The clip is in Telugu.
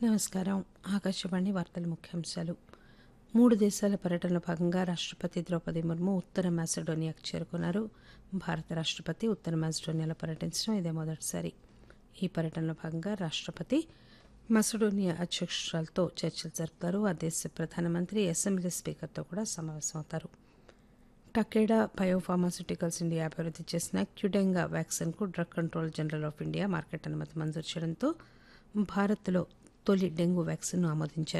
నమస్కారం ఆకాశవాణి వార్తల ముఖ్యాంశాలు మూడు దేశాల పర్యటనలో భాగంగా రాష్టపతి ద్రౌపది ముర్ము ఉత్తర మాసిడోనియాకు చేరుకున్నారు భారత రాష్టపతి ఉత్తర మాసిడోనియాలో పర్యటించడం ఇదే మొదటిసారి ఈ పర్యటనలో భాగంగా రాష్టపతి మసిడోనియా అధ్యక్షురాలతో చర్చలు జరుపుతారు ఆ దేశ ప్రధానమంత్రి అసెంబ్లీ స్పీకర్తో కూడా సమావేశమవుతారు టకేడా బయోఫార్మాస్యూటికల్స్ ఇండియా అభివృద్ధి చేసిన క్యుడెంగా వ్యాక్సిన్కు drug control general of India market అనుమతి మంజూరు చేయడంతో భారత్లో తొలి డెంగూ వ్యాక్సిన్ను ఆమోదించారు